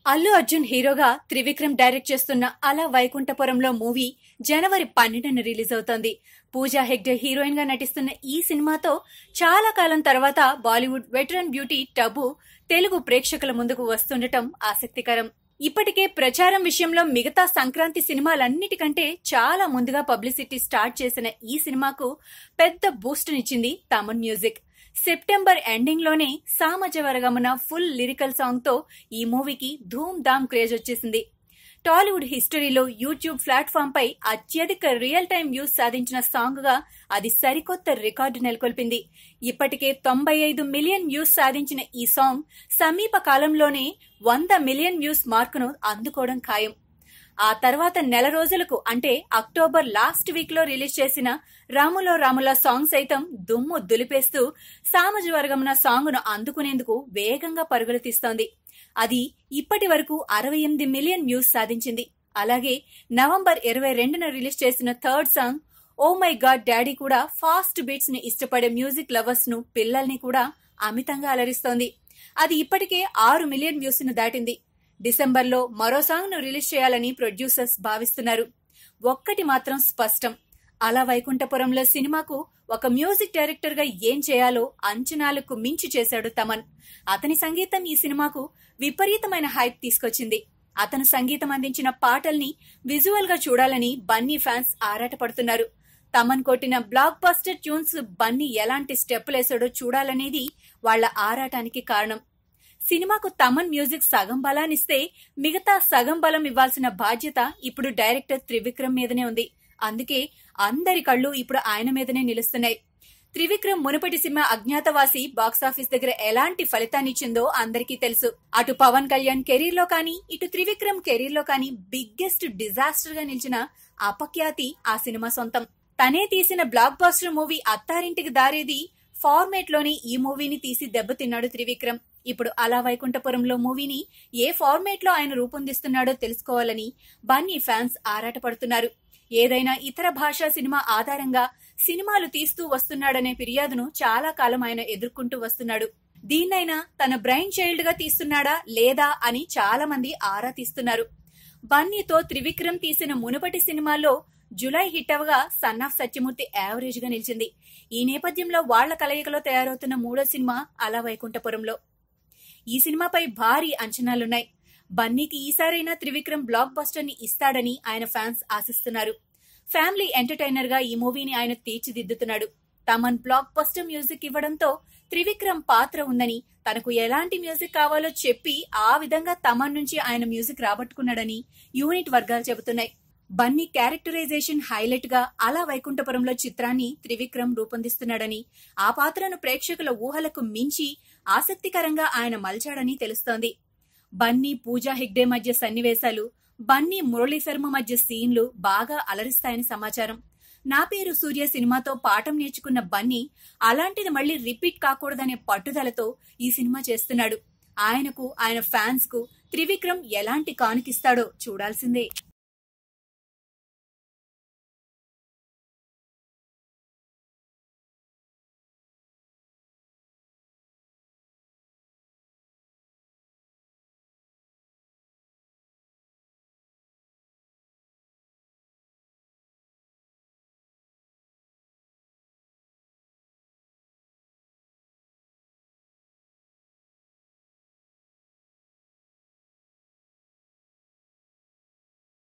అల్లు అర్జున్ హీరోగా త్రివిక్రమ్ డైరెక్ట్ చేస్తున్న అలా వైకుంఠపురంలో మూవీ జనవరి పన్నెండున రిలీజ్ అవుతోంది పూజా హెగ్డే హీరోయిన్ గా నటిస్తున్న ఈ సినిమాతో చాలా కాలం తర్వాత Bollywood veteran beauty Tabu Telugu ప్రేక్షకుల ముందుకు వస్తుండటం ఆసక్తికరం ఇప్పటికే ప్రచారం విషయంలో మిగతా సంక్రాంతి సినిమాలన్నిటికంటే చాలా ముందుగా పబ్లిసిటీ స్టార్ట్ చేసిన ఈ సినిమాకు పెద్ద బూస్ట్నిచ్చింది తమన్ మ్యూజిక్ సెప్టెంబర్ ఎండింగ్ లోనే సామజవరగమన ఫుల్ లిరికల్ సాంగ్ తో ఈ మూవీకి ధూమ్ ధామ్ క్రేజ్ వచ్చేసింది టాలీవుడ్ హిస్టరీలో యూట్యూబ్ ప్లాట్ఫామ్ పై అత్యధిక రియల్ టైం వ్యూస్ సాధించిన సాంగ్ గా అది సరికొత్త రికార్డు నెలకొల్పింది ఇప్పటికే తొంభై ఐదు మిలియన్ వ్యూస్ సాధించిన ఈ సాంగ్ సమీప కాలంలోనే వంద మిలియన్ వ్యూస్ మార్కును అందుకోవడం ఖాయం ఆ తర్వాత నెల రోజులకు అంటే అక్టోబర్ లాస్ట్ వీక్ లో రిలీజ్ చేసిన రాములో రాముల సాంగ్ సైతం దుమ్ము దులిపేస్తూ సామాజ వర్గమున సాంగ్ ను అందుకునేందుకు వేగంగా పరుగులు తీస్తోంది అది ఇప్పటి వరకు అరవై ఎనిమిది మిలియన్ వ్యూస్ సాధించింది అలాగే నవంబర్ ఇరవై రెండున రిలీజ్ చేసిన third song oh my god daddy కూడా ఫాస్ట్ బీట్స్ ని ఇష్టపడే మ్యూజిక్ లవర్స్ ను పిల్లల్ని కూడా అమితంగా అలరిస్తోంది అది ఇప్పటికే ఆరు మిలియన్ వ్యూస్ ను దాటింది డిసెంబర్ లో మరో సాంగ్ ను రిలీజ్ చేయాలని ప్రొడ్యూసర్స్ భావిస్తున్నారు ఒక్కటి మాత్రం స్పష్టం అలా వైకుంఠపురంలో సినిమాకు ఒక మ్యూజిక్ డైరెక్టర్ గా ఏం చేయాలో అంచనాలకు మించి చేశాడు తమన్ అతని సంగీతం ఈ సినిమాకు విపరీతమైన హైప్ తీసుకొచ్చింది అతను సంగీతం అందించిన పాటల్ని విజువల్ గా చూడాలని బన్నీ ఫ్యాన్స్ ఆరాటపడుతున్నారు తమన్ కొట్టిన బ్లాక్ బస్టర్ ట్యూన్స్ బన్నీ ఎలాంటి స్టెప్పులేసాడో చూడాలనేది వాళ్ల ఆరాటానికి కారణం సినిమాకు తమన్ మ్యూజిక్ సగం బలాన్నిస్తే మిగతా సగం బలం ఇవ్వాల్సిన బాధ్యత ఇప్పుడు డైరెక్టర్ త్రివిక్రమ్ మీదనే ఉంది అందుకే అందరి కళ్ళు ఇప్పుడు ఆయన మీదనే నిలుస్తున్నాయి త్రివిక్రమ్ మునుపటి సినిమా అజ్ఞాతవాసి బాక్సాఫీస్ దగ్గర ఎలాంటి ఫలితాన్నిచ్చిందో అందరికీ తెలుసు అటు పవన్ కళ్యాణ్ కెరీర్ లో కానీ ఇటు త్రివిక్రమ్ కెరీర్ లో కానీ బిగ్గెస్ట్ డిజాస్టర్ గా నిలిచిన అపఖ్యాతి ఆ సినిమా సొంతం తనే తీసిన బ్లాక్ బాస్టర్ మూవీ అత్తారింటికి దారేది ఫార్మేట్ లోని ఈ మూవీని తీసి దెబ్బతిన్నాడు త్రివిక్రమ్ ఇప్పుడు అలా వైకుంఠపురంలో మూవీని ఏ ఫార్మేట్ లో ఆయన రూపొందిస్తున్నాడో తెలుసుకోవాలని బన్నీ ఫ్యాన్స్ ఆరాటపడుతున్నారు ఏదైనా ఇతర భాషా సినిమా ఆధారంగా సినిమాలు తీస్తూ వస్తున్నాడనే ఫిర్యాదును చాలా కాలం ఆయన ఎదుర్కొంటూ వస్తున్నాడు దీన్నైనా తన బ్రైన్ చైల్డ్ గా తీస్తున్నాడా లేదా అని చాలా మంది ఆరా తీస్తున్నారు బన్నీతో త్రివిక్రమ్ తీసిన మునుపటి సినిమాల్లో జులై హిట్ అవగా సన్ ఆఫ్ సత్యమూర్తి యావరేజ్ గా నిలిచింది ఈ నేపథ్యంలో వాళ్ల కలయికలో తయారవుతున్న మూడో సినిమా అలా వైకుంఠపురంలో ఈ సినిమాపై భారీ అంచనాలున్నాయి బన్నీకి ఈసారైనా త్రివిక్రమ్ బ్లాక్ బస్టర్ ని ఇస్తాడని ఆయన ఫ్యాన్స్ ఆశిస్తున్నారు ఫ్యామిలీ ఎంటర్టైనర్ గా ఈ మూవీని ఆయన తీర్చిదిద్దుతున్నాడు తమన్ బ్లాక్ బస్టర్ మ్యూజిక్ ఇవ్వడంతో త్రివిక్రమ్ పాత్ర ఉందని తనకు ఎలాంటి మ్యూజిక్ కావాలో చెప్పి ఆ విధంగా తమన్ నుంచి ఆయన మ్యూజిక్ రాబట్టుకున్నాడని యూనిట్ వర్గాలు చెబుతున్నాయి బన్నీ క్యారెక్టరైజేషన్ హైలైట్ గా అలా వైకుంఠపురంలో చిత్రాన్ని త్రివిక్రమ్ రూపొందిస్తున్నాడని ఆ పాత్రను ప్రేక్షకుల ఊహలకు మించి ఆసక్తికరంగా ఆయన మలిచాడని తెలుస్తోంది బన్నీ పూజా హెగ్డే మధ్య సన్నివేశాలు బన్నీ మురళీ శర్మ మధ్య సీన్లు బాగా అలరిస్తాయని సమాచారం నా పేరు సూర్య సినిమాతో పాఠం నేర్చుకున్న బన్నీ అలాంటిది మళ్లీ రిపీట్ కాకూడదనే పట్టుదలతో ఈ సినిమా చేస్తున్నాడు ఆయనకు ఆయన ఫ్యాన్స్ కు త్రివిక్రమ్ ఎలాంటి కానుకిస్తాడో చూడాల్సిందే